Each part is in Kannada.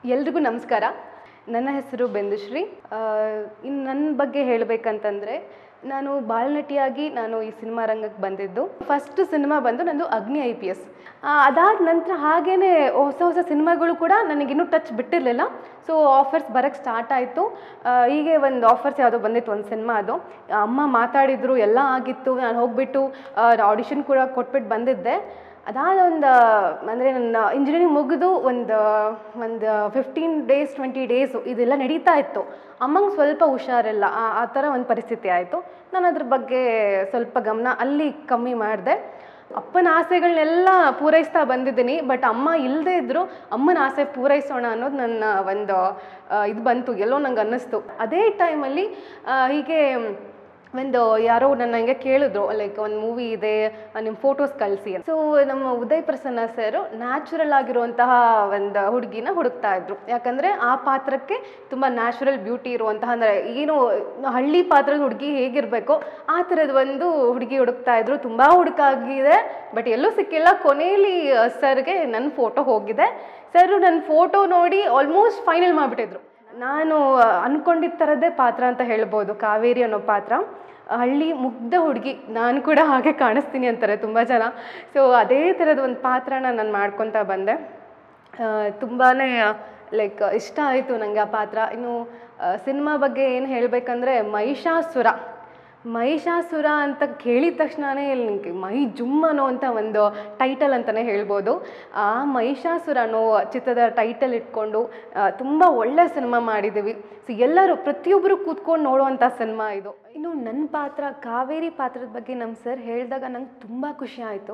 ಎಲ್ರಿಗೂ ನಮಸ್ಕಾರ ನನ್ನ ಹೆಸರು ಬೆಂದುಶ್ರೀ ಇನ್ನು ನನ್ನ ಬಗ್ಗೆ ಹೇಳಬೇಕಂತಂದರೆ ನಾನು ಬಾಳನಟಿಯಾಗಿ ನಾನು ಈ ಸಿನಿಮಾ ರಂಗಕ್ಕೆ ಬಂದಿದ್ದು ಫಸ್ಟ್ ಸಿನಿಮಾ ಬಂದು ನಂದು ಅಗ್ನಿ ಐ ಪಿ ಎಸ್ ಅದಾದ ನಂತರ ಹಾಗೇ ಹೊಸ ಹೊಸ ಸಿನಿಮಾಗಳು ಕೂಡ ನನಗಿನ್ನೂ ಟಚ್ ಬಿಟ್ಟಿರಲಿಲ್ಲ ಸೊ ಆಫರ್ಸ್ ಬರೋಕ್ಕೆ ಸ್ಟಾರ್ಟ್ ಆಯಿತು ಹೀಗೆ ಒಂದು ಆಫರ್ಸ್ ಯಾವುದೋ ಬಂದಿತ್ತು ಒಂದು ಸಿನಿಮಾ ಅದು ಅಮ್ಮ ಮಾತಾಡಿದರು ಎಲ್ಲ ಆಗಿತ್ತು ನಾನು ಹೋಗ್ಬಿಟ್ಟು ಆಡಿಷನ್ ಕೂಡ ಕೊಟ್ಬಿಟ್ಟು ಬಂದಿದ್ದೆ ಅದಾದ ಒಂದು ಅಂದರೆ ನನ್ನ ಇಂಜಿನಿಯರಿಂಗ್ ಮುಗಿದು ಒಂದು ಒಂದು ಫಿಫ್ಟೀನ್ ಡೇಸ್ ಟ್ವೆಂಟಿ ಡೇಸು ಇದೆಲ್ಲ ನಡೀತಾ ಇತ್ತು ಅಮ್ಮಂಗೆ ಸ್ವಲ್ಪ ಹುಷಾರಿಲ್ಲ ಆ- ಆ ಥರ ಒಂದು ಪರಿಸ್ಥಿತಿ ಆಯಿತು ನಾನು ಅದ್ರ ಬಗ್ಗೆ ಸ್ವಲ್ಪ ಗಮನ ಅಲ್ಲಿ ಕಮ್ಮಿ ಮಾಡಿದೆ ಅಪ್ಪನ ಆಸೆಗಳನ್ನೆಲ್ಲ ಪೂರೈಸ್ತಾ ಬಂದಿದ್ದೀನಿ ಬಟ್ ಅಮ್ಮ ಇಲ್ಲದೇ ಇದ್ದರೂ ಅಮ್ಮನ ಆಸೆ ಪೂರೈಸೋಣ ಅನ್ನೋದು ನನ್ನ ಒಂದು ಇದು ಬಂತು ಎಲ್ಲೋ ನಂಗೆ ಅನ್ನಿಸ್ತು ಅದೇ ಟೈಮಲ್ಲಿ ಹೀಗೆ ಒಂದು ಯಾರೋ ನನ್ನ ಹಂಗೆ ಕೇಳಿದ್ರು ಲೈಕ್ ಒಂದು ಮೂವಿ ಇದೆ ನಿಮ್ಮ ಫೋಟೋಸ್ ಕಳಿಸಿ ಸೊ ನಮ್ಮ ಉದಯ್ ಪ್ರಸನ್ನ ಸರ್ ನ್ಯಾಚುರಲ್ ಆಗಿರುವಂತಹ ಒಂದು ಹುಡುಗಿನ ಹುಡುಕ್ತಾ ಇದ್ರು ಯಾಕಂದರೆ ಆ ಪಾತ್ರಕ್ಕೆ ತುಂಬ ನ್ಯಾಚುರಲ್ ಬ್ಯೂಟಿ ಇರುವಂತಹ ಅಂದರೆ ಏನು ಹಳ್ಳಿ ಪಾತ್ರದ ಹುಡುಗಿ ಹೇಗಿರಬೇಕೋ ಆ ಥರದ ಒಂದು ಹುಡುಗಿ ಹುಡುಕ್ತಾ ಇದ್ರು ತುಂಬ ಹುಡುಕಾಗಿದೆ ಬಟ್ ಎಲ್ಲೂ ಸಿಕ್ಕಿಲ್ಲ ಕೊನೆಯಲ್ಲಿ ಸರ್ಗೆ ನನ್ನ ಫೋಟೋ ಹೋಗಿದೆ ಸರ್ ನನ್ನ ಫೋಟೋ ನೋಡಿ ಆಲ್ಮೋಸ್ಟ್ ಫೈನಲ್ ಮಾಡಿಬಿಟ್ಟಿದ್ರು ನಾನು ಅಂದ್ಕೊಂಡಿದ್ದ ಥರದ್ದೇ ಪಾತ್ರ ಅಂತ ಹೇಳ್ಬೋದು ಕಾವೇರಿ ಅನ್ನೋ ಪಾತ್ರ ಹಳ್ಳಿ ಮುಗ್ಧ ಹುಡುಗಿ ನಾನು ಕೂಡ ಹಾಗೆ ಕಾಣಿಸ್ತೀನಿ ಅಂತಾರೆ ತುಂಬ ಜನ ಸೊ ಅದೇ ಥರದ ಒಂದು ಪಾತ್ರನ ನಾನು ಮಾಡ್ಕೊತಾ ಬಂದೆ ತುಂಬಾ ಲೈಕ್ ಇಷ್ಟ ಆಯಿತು ನನಗೆ ಆ ಪಾತ್ರ ಇನ್ನು ಸಿನಿಮಾ ಬಗ್ಗೆ ಏನು ಹೇಳಬೇಕಂದ್ರೆ ಮಹಿಷಾಸುರ ಮಹಿಷಾಸುರ ಅಂತ ಕೇಳಿದ ತಕ್ಷಣವೇ ನನಗೆ ಮೈ ಜುಮ್ ಅನ್ನೋ ಅಂತ ಒಂದು ಟೈಟಲ್ ಅಂತಲೇ ಹೇಳ್ಬೋದು ಆ ಮಹಿಷಾಸುರ ಅನ್ನೋ ಚಿತ್ರದ ಟೈಟಲ್ ಇಟ್ಕೊಂಡು ತುಂಬ ಒಳ್ಳೆ ಸಿನಿಮಾ ಮಾಡಿದ್ದೀವಿ ಸೊ ಎಲ್ಲರೂ ಪ್ರತಿಯೊಬ್ಬರು ಕೂತ್ಕೊಂಡು ನೋಡುವಂಥ ಸಿನಿಮಾ ಇದು ಇನ್ನು ನನ್ನ ಪಾತ್ರ ಕಾವೇರಿ ಪಾತ್ರದ ಬಗ್ಗೆ ನಮ್ಮ ಸರ್ ಹೇಳಿದಾಗ ನಂಗೆ ತುಂಬ ಖುಷಿ ಆಯಿತು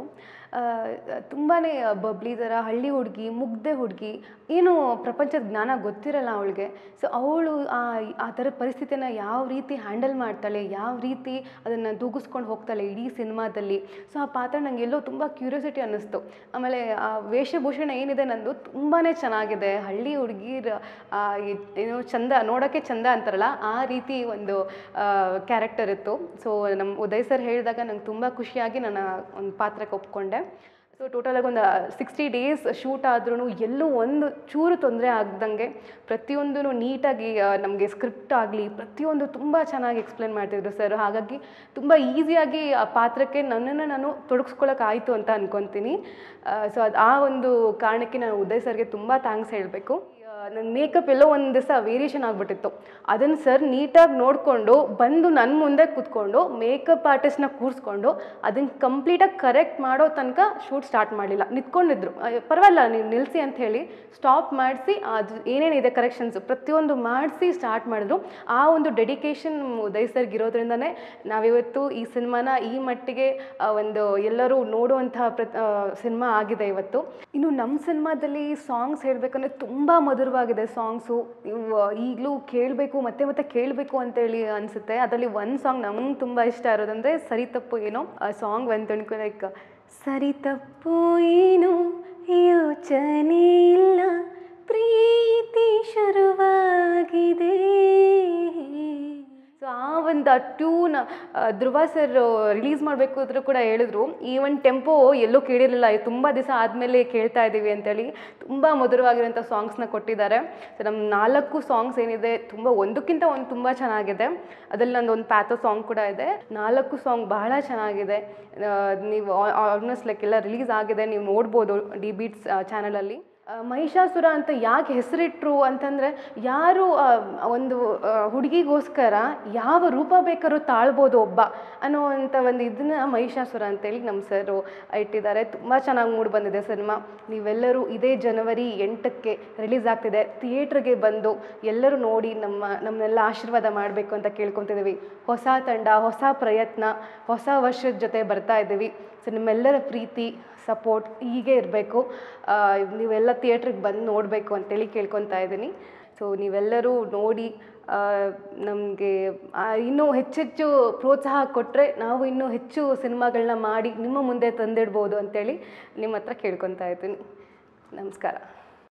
ತುಂಬಾ ಬಬ್ಲಿ ಥರ ಹಳ್ಳಿ ಹುಡುಗಿ ಮುಗ್ದೆ ಹುಡುಗಿ ಏನು ಪ್ರಪಂಚದ ಜ್ಞಾನ ಗೊತ್ತಿರಲ್ಲ ಅವಳಿಗೆ ಸೊ ಅವಳು ಆ ಆ ಥರ ಪರಿಸ್ಥಿತಿನ ಯಾವ ರೀತಿ ಹ್ಯಾಂಡಲ್ ಮಾಡ್ತಾಳೆ ಯಾವ ರೀತಿ ಅದನ್ನು ತೂಗಿಸ್ಕೊಂಡು ಹೋಗ್ತಾಳೆ ಇಡೀ ಸಿನಿಮಾದಲ್ಲಿ ಸೊ ಆ ಪಾತ್ರ ನನಗೆ ಎಲ್ಲೋ ತುಂಬ ಕ್ಯೂರಿಯಾಸಿಟಿ ಅನ್ನಿಸ್ತು ಆಮೇಲೆ ಆ ವೇಷಭೂಷಣ ಏನಿದೆ ನಂದು ತುಂಬಾ ಚೆನ್ನಾಗಿದೆ ಹಳ್ಳಿ ಹುಡುಗಿರ ಏನೋ ಚಂದ ನೋಡೋಕ್ಕೆ ಚಂದ ಅಂತಾರಲ್ಲ ಆ ರೀತಿ ಒಂದು ಕ್ಯಾರೆಕ್ಟರ್ ಇತ್ತು ಸೊ ನಮ್ಮ ಉದಯ್ ಸರ್ ಹೇಳಿದಾಗ ನಂಗೆ ತುಂಬ ಖುಷಿಯಾಗಿ ನನ್ನ ಒಂದು ಪಾತ್ರಕ್ಕೆ ಒಪ್ಕೊಂಡೆ ಸೊ ಟೋಟಲಾಗಿ ಒಂದು ಸಿಕ್ಸ್ಟಿ ಡೇಸ್ ಶೂಟ್ ಆದ್ರೂ ಎಲ್ಲೂ ಒಂದು ಚೂರು ತೊಂದರೆ ಆಗ್ದಂಗೆ ಪ್ರತಿಯೊಂದೂ ನೀಟಾಗಿ ನಮಗೆ ಸ್ಕ್ರಿಪ್ಟ್ ಆಗಲಿ ಪ್ರತಿಯೊಂದು ತುಂಬ ಚೆನ್ನಾಗಿ ಎಕ್ಸ್ಪ್ಲೇನ್ ಮಾಡ್ತಿದ್ರು ಸರ್ ಹಾಗಾಗಿ ತುಂಬ ಈಸಿಯಾಗಿ ಆ ಪಾತ್ರಕ್ಕೆ ನನ್ನನ್ನು ನಾನು ತೊಡಗಿಸ್ಕೊಳ್ಳೋಕ್ಕಾಯಿತು ಅಂತ ಅನ್ಕೊತೀನಿ ಸೊ ಅದು ಆ ಒಂದು ಕಾರಣಕ್ಕೆ ನಾನು ಉದಯ್ ಸರ್ಗೆ ತುಂಬ ಥ್ಯಾಂಕ್ಸ್ ಹೇಳಬೇಕು ನನ್ನ ಮೇಕಪ್ ಎಲ್ಲೋ ಒಂದು ದಿವಸ ವೇರಿಯೇಷನ್ ಆಗಿಬಿಟ್ಟಿತ್ತು ಅದನ್ನು ಸರ್ ನೀಟಾಗಿ ನೋಡಿಕೊಂಡು ಬಂದು ನನ್ನ ಮುಂದೆ ಕೂತ್ಕೊಂಡು ಮೇಕಪ್ ಆರ್ಟಿಸ್ಟ್ನ ಕೂರಿಸ್ಕೊಂಡು ಅದನ್ನು ಕಂಪ್ಲೀಟಾಗಿ ಕರೆಕ್ಟ್ ಮಾಡೋ ತನಕ ಶೂಟ್ ಸ್ಟಾರ್ಟ್ ಮಾಡಲಿಲ್ಲ ನಿಂತ್ಕೊಂಡಿದ್ರು ಅಯ್ಯೋ, ಪರವಾಗಿಲ್ಲ ನೀವು ನಿಲ್ಲಿಸಿ ಅಂತ ಹೇಳಿ ಸ್ಟಾಪ್ ಮಾಡಿಸಿ ಅದು ಏನೇನಿದೆ ಕರೆಕ್ಷನ್ಸ್ ಪ್ರತಿಯೊಂದು ಮಾಡಿಸಿ ಸ್ಟಾರ್ಟ್ ಮಾಡಿದ್ರು ಆ ಒಂದು ಡೆಡಿಕೇಶನ್ ಉದಯ್ ಸರ್ಗೆ ಇರೋದ್ರಿಂದನೇ ನಾವಿವತ್ತು ಈ ಸಿನಿಮಾನ ಈ ಮಟ್ಟಿಗೆ ಆ, ಒಂದು ಎಲ್ಲರೂ ನೋಡುವಂತಹ ಪ್ರ ಸಿನಿಮಾ ಆಗಿದೆ ಇವತ್ತು ಇನ್ನು ನಮ್ಮ ಸಿನಿಮಾದಲ್ಲಿ ಸಾಂಗ್ಸ್ ಹೇಳಬೇಕಂದ್ರೆ ತುಂಬ ಮಧುರವಾಗಿದೆ ಸಾಂಗ್ಸು ಈಗಲೂ ಕೇಳಬೇಕು ಮತ್ತೆ ಮತ್ತೆ ಕೇಳಬೇಕು ಅಂತೇಳಿ ಅನಿಸುತ್ತೆ ಅದರಲ್ಲಿ ಒಂದು ಸಾಂಗ್ ನಮ್ಗೆ ತುಂಬ ಇಷ್ಟ ಇರೋದಂದರೆ ಸರಿ ತಪ್ಪು ಏನೋ ಆ ಸಾಂಗ್ ಒಂದು ಲೈಕ್ ಸರಿ ತಪ್ಪು ಏನು ಯೋಚನೆ ಇಲ್ಲ ಪ್ರೀತಿ ಶುರುವಾಗಿದೆ ಸೊ ಆ ಒಂದು ಟ್ಯೂನ್ ಧ್ರುವ ಸರ್ ರಿಲೀಸ್ ಮಾಡಬೇಕು ಅಂದರೂ ಕೂಡ ಹೇಳಿದ್ರು ಈ ಒಂದು ಟೆಂಪೋ ಎಲ್ಲೂ ಕೇಳಿರಲಿಲ್ಲ ತುಂಬ ದಿವಸ ಆದಮೇಲೆ ಕೇಳ್ತಾ ಇದ್ದೀವಿ ಅಂತೇಳಿ ತುಂಬ ಮಧುರವಾಗಿರೋಂಥ ಸಾಂಗ್ಸ್ನ ಕೊಟ್ಟಿದ್ದಾರೆ ಸೊ ನಮ್ಮ ನಾಲ್ಕು ಸಾಂಗ್ಸ್ ಏನಿದೆ ತುಂಬ ಒಂದಕ್ಕಿಂತ ಒಂದು ತುಂಬ ಚೆನ್ನಾಗಿದೆ ಅದರಲ್ಲಿ ನಂದು ಒಂದು ಪ್ಯಾಥೋ ಸಾಂಗ್ ಕೂಡ ಇದೆ ನಾಲ್ಕು ಸಾಂಗ್ ಬಹಳ ಚೆನ್ನಾಗಿದೆ ಆ, ನೀವು ಆಲ್ಮೋಸ್ಟ್ ಲೈಕ್ ಎಲ್ಲ ರಿಲೀಸ್ ಆಗಿದೆ ನೀವು ನೋಡ್ಬೋದು ಡಿ ಬೀಟ್ಸ್ ಚಾನಲಲ್ಲಿ ಆ, ಮಹಿಷಾಸುರ ಅಂತ ಯಾಕೆ ಹೆಸರಿಟ್ರು ಅಂತಂದರೆ ಯಾರು ಆ, ಒಂದು ಆ, ಹುಡುಗಿಗೋಸ್ಕರ ಯಾವ ರೂಪ ಬೇಕಾದ್ರೂ ತಾಳ್ಬೋದು ಒಬ್ಬ ಅನ್ನೋವಂಥ ಒಂದು ಇದನ್ನ ಮಹಿಷಾಸುರ ಅಂತೇಳಿ ನಮ್ಮ ಸರು ಇಟ್ಟಿದ್ದಾರೆ ತುಂಬ ಚೆನ್ನಾಗಿ ಮೂಡಿ ಬಂದಿದೆ ಸಿನಿಮಾ ನೀವೆಲ್ಲರೂ ಇದೇ ಜನವರಿ ಎಂಟಕ್ಕೆ ರಿಲೀಸ್ ಆಗ್ತಿದೆ ಥಿಯೇಟ್ರಿಗೆ ಬಂದು ಎಲ್ಲರೂ ನೋಡಿ ನಮ್ಮ ನಮ್ಮನ್ನೆಲ್ಲ ಆಶೀರ್ವಾದ ಮಾಡಬೇಕು ಅಂತ ಕೇಳ್ಕೊತಿದ್ದೀವಿ ಹೊಸ ತಂಡ ಹೊಸ ಪ್ರಯತ್ನ ಹೊಸ ವರ್ಷದ ಜೊತೆ ಬರ್ತಾ ಇದ್ದೀವಿ ಸೊ ನಿಮ್ಮೆಲ್ಲರ ಪ್ರೀತಿ ಸಪೋರ್ಟ್ ಹೀಗೆ ಇರಬೇಕು ನೀವೆಲ್ಲ ಥಿಯೇಟ್ರಿಗೆ ಬಂದು ನೋಡಬೇಕು ಅಂತೇಳಿ ಕೇಳ್ಕೊತಾ ಇದ್ದೀನಿ ಸೊ ನೀವೆಲ್ಲರೂ ನೋಡಿ ನಮಗೆ ಇನ್ನೂ ಹೆಚ್ಚೆಚ್ಚು ಪ್ರೋತ್ಸಾಹ ಕೊಟ್ಟರೆ ನಾವು ಇನ್ನೂ ಹೆಚ್ಚು ಸಿನಿಮಾಗಳನ್ನ ಮಾಡಿ ನಿಮ್ಮ ಮುಂದೆ ತಂದಿಡ್ಬೋದು ಅಂತೇಳಿ ನಿಮ್ಮ ಹತ್ರ ಕೇಳ್ಕೊತಾ ಇದ್ದೀನಿ ನಮಸ್ಕಾರ